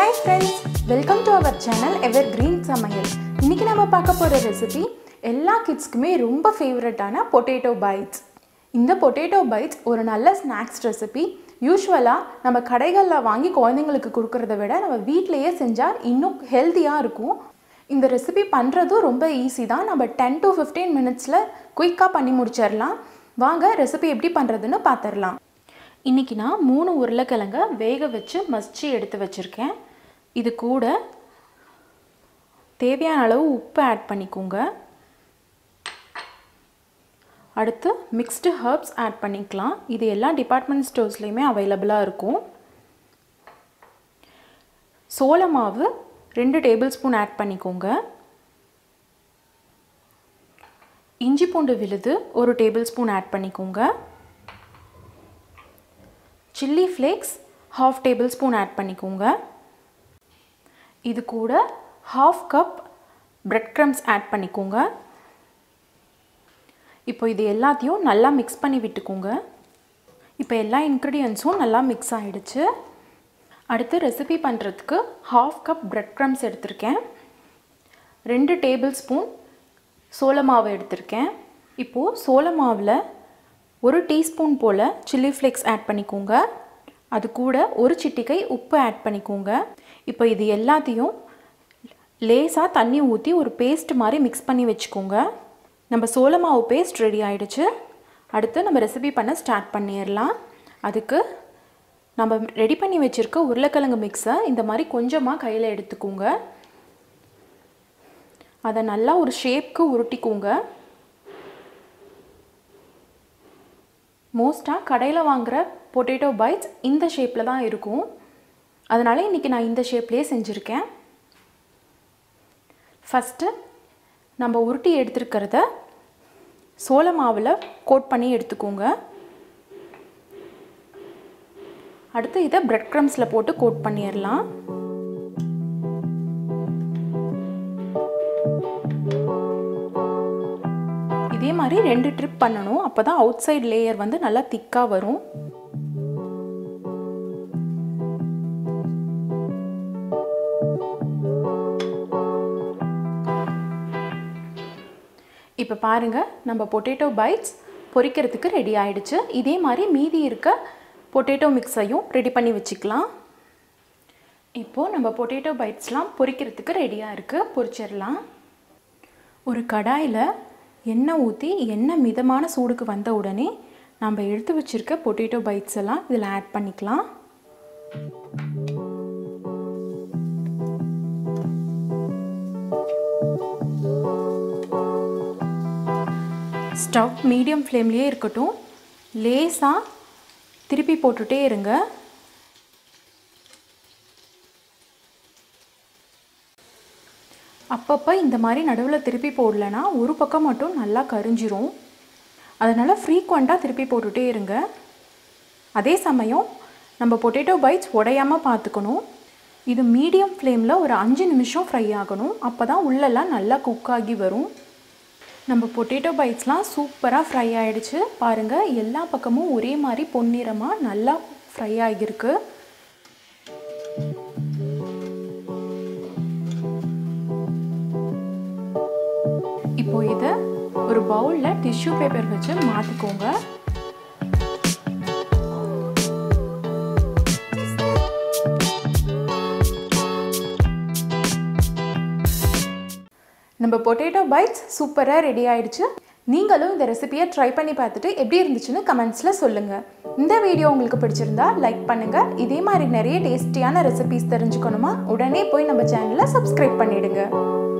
hi friends welcome to our channel evergreen சமையல் இன்றைக்கி நம்ம பார்க்க போகிற ரெசிபி எல்லா கிட்ஸ்க்குமே ரொம்ப ஃபேவரட்டான பொட்டேட்டோ பைட்ஸ் இந்த பொட்டேட்டோ பைட்ஸ் ஒரு நல்ல ஸ்நாக்ஸ் ரெசிபி யூஸ்வலாக நம்ம கடைகளில் வாங்கி குழந்தைங்களுக்கு கொடுக்கறத விட நம்ம வீட்டிலையே செஞ்சால் இன்னும் ஹெல்த்தியாக இருக்கும் இந்த ரெசிபி பண்ணுறதும் ரொம்ப ஈஸி தான் நம்ம டென் டு ஃபிஃப்டீன் மினிட்ஸில் குயிக்காக பண்ணி முடிச்சிடலாம் வாங்க ரெசிபி எப்படி பண்ணுறதுன்னு பார்த்துடலாம் இன்றைக்கி நான் மூணு உருளைக்கிழங்க வேக வச்சு மசிச்சு எடுத்து வச்சுருக்கேன் இது கூட தேவையான அளவு உப்பு ஆட் பண்ணிக்கோங்க அடுத்து மிக்ஸ்டு ஹர்ப்ஸ் ஆட் பண்ணிக்கலாம் இது எல்லா டிபார்ட்மெண்ட் ஸ்டோர்ஸ்லேயுமே அவைலபிளாக இருக்கும் சோள மாவு ரெண்டு டேபிள் ஸ்பூன் ஆட் பண்ணிக்கோங்க இஞ்சி பூண்டு விழுது ஒரு டேபிள் ஸ்பூன் ஆட் பண்ணிக்கோங்க chilli flakes half tablespoon add பண்ணிக்கோங்க இது கூட half cup bread crumbs add பண்ணிக்கோங்க இப்போ இது எல்லாத்தையும் நல்லா மிக்ஸ் பண்ணி விட்டுக்கோங்க இப்போ எல்லா இன்க்ரீடியன்ஸும் நல்லா மிக்ஸ் ஆகிடுச்சு அடுத்து ரெசிபி பண்ணுறதுக்கு ஹாஃப் கப் பிரெட் க்ரம்ஸ் எடுத்திருக்கேன் ரெண்டு டேபிள் ஸ்பூன் சோள மாவு எடுத்திருக்கேன் இப்போது சோள மாவில் ஒரு டீஸ்பூன் போல் சில்லி ஃப்ளேக்ஸ் ஆட் பண்ணிக்கோங்க அது கூட ஒரு சிட்டிகை உப்பு ஆட் பண்ணிக்கோங்க இப்போ இது எல்லாத்தையும் லேசாக தண்ணி ஊற்றி ஒரு பேஸ்ட் மாதிரி மிக்ஸ் பண்ணி வச்சுக்கோங்க நம்ம சோள மாவு பேஸ்ட் ரெடி ஆகிடுச்சு அடுத்து நம்ம ரெசிபி பண்ண ஸ்டார்ட் பண்ணிடலாம் அதுக்கு நம்ம ரெடி பண்ணி வச்சுருக்க உருளைக்கிழங்கு மிக்ஸை இந்த மாதிரி கொஞ்சமாக கையில் எடுத்துக்கோங்க அதை நல்லா ஒரு ஷேப்க்கு உருட்டிக்கோங்க மோஸ்ட்டாக கடையில் வாங்குகிற பொட்டேட்டோ பைட்ஸ் இந்த ஷேப்பில் தான் இருக்கும் அதனால் இன்றைக்கி நான் இந்த ஷேப்லேயே செஞ்சுருக்கேன் ஃபஸ்ட்டு நம்ம உருட்டி எடுத்துருக்கிறத சோள மாவில் கோட் பண்ணி எடுத்துக்கோங்க அடுத்து இதை பிரெட் க்ரம்ஸில் போட்டு கோட் பண்ணிடலாம் இதே மாதிரி ரெண்டு ட்ரிப் பண்ணணும் அப்போ தான் அவுட் சைட் லேயர் வந்து நல்லா திக்காக வரும் இப்போ பாருங்கள் நம்ம பொட்டேட்டோ பைட்ஸ் பொரிக்கிறதுக்கு ரெடி ஆயிடுச்சு இதே மாதிரி மீதி இருக்க பொட்டேட்டோ மிக்ஸையும் ரெடி பண்ணி வச்சுக்கலாம் இப்போது நம்ம பொட்டேட்டோ பைட்ஸ்லாம் பொரிக்கிறதுக்கு ரெடியாக இருக்குது பொரிச்சிடலாம் ஒரு கடாயில் எண்ணெய் ஊற்றி எண்ணெய் மிதமான சூடுக்கு வந்த உடனே நம்ம எடுத்து வச்சுருக்க பொட்டேட்டோ பைட்ஸ் எல்லாம் இதில் ஆட் பண்ணிக்கலாம் ஸ்டவ் மீடியம் ஃப்ளேம்லேயே இருக்கட்டும் லேசாக திருப்பி போட்டுகிட்டே இருங்க அப்பப்போ இந்த மாதிரி நடுவில் திருப்பி போடலைன்னா ஒரு பக்கம் மட்டும் நல்லா கரிஞ்சிரும் அதனால் ஃப்ரீக்வெண்ட்டாக திருப்பி போட்டுகிட்டே இருங்க அதே சமயம் நம்ம பொட்டேட்டோ பைட்ஸ் உடையாமல் பார்த்துக்கணும் இது மீடியம் ஃப்ளேமில் ஒரு அஞ்சு நிமிஷம் ஃப்ரை ஆகணும் அப்போ தான் உள்ளெல்லாம் நல்லா குக் ஆகி வரும் நம்ம பொட்டேட்டோ பைட்ஸ்லாம் சூப்பராக ஃப்ரை ஆகிடுச்சு பாருங்கள் எல்லா பக்கமும் ஒரே மாதிரி பொன்னிறமாக நல்லா ஃப்ரை ஆகியிருக்கு இப்போ இதை ஒரு பவுலில் டிஷ்யூ பேப்பர் வச்சு மாற்றிக்கோங்க நம்ம பொட்டேட்டோ பைட்ஸ் சூப்பராக ரெடி ஆயிடுச்சு நீங்களும் இந்த ரெசிபியை ட்ரை பண்ணி பார்த்துட்டு எப்படி இருந்துச்சுன்னு கமெண்ட்ஸில் சொல்லுங்கள் இந்த வீடியோ உங்களுக்கு பிடிச்சிருந்தா லைக் பண்ணுங்கள் இதே மாதிரி நிறைய டேஸ்டியான ரெசிபிஸ் தெரிஞ்சுக்கணுமா உடனே போய் நம்ம சேனலை சப்ஸ்கிரைப் பண்ணிவிடுங்க